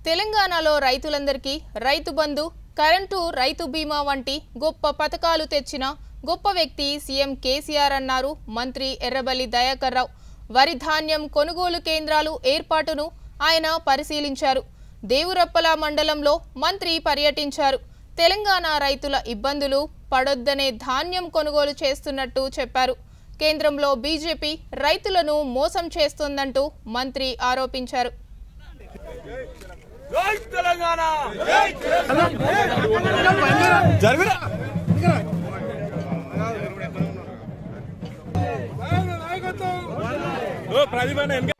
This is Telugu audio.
తెలంగాణలో రైతులందరికీ రైతు బంధు కరెంటు రైతు బీమా వంటి గొప్ప పథకాలు తెచ్చిన గొప్ప వ్యక్తి సీఎం కేసీఆర్ అన్నారు మంత్రి ఎర్రబల్లి దయాకర్ రావు వరి ధాన్యం కొనుగోలు కేంద్రాలు ఏర్పాటును ఆయన పరిశీలించారు దేవురప్పల మండలంలో మంత్రి పర్యటించారు తెలంగాణ రైతుల ఇబ్బందులు పడొద్దనే ధాన్యం కొనుగోలు చేస్తున్నట్టు చెప్పారు కేంద్రంలో బీజేపీ రైతులను మోసం చేస్తోందంటూ మంత్రి ఆరోపించారు జై తెలంగాణ జరుగురా ఓ ప్రదీప్ అన్న వెనక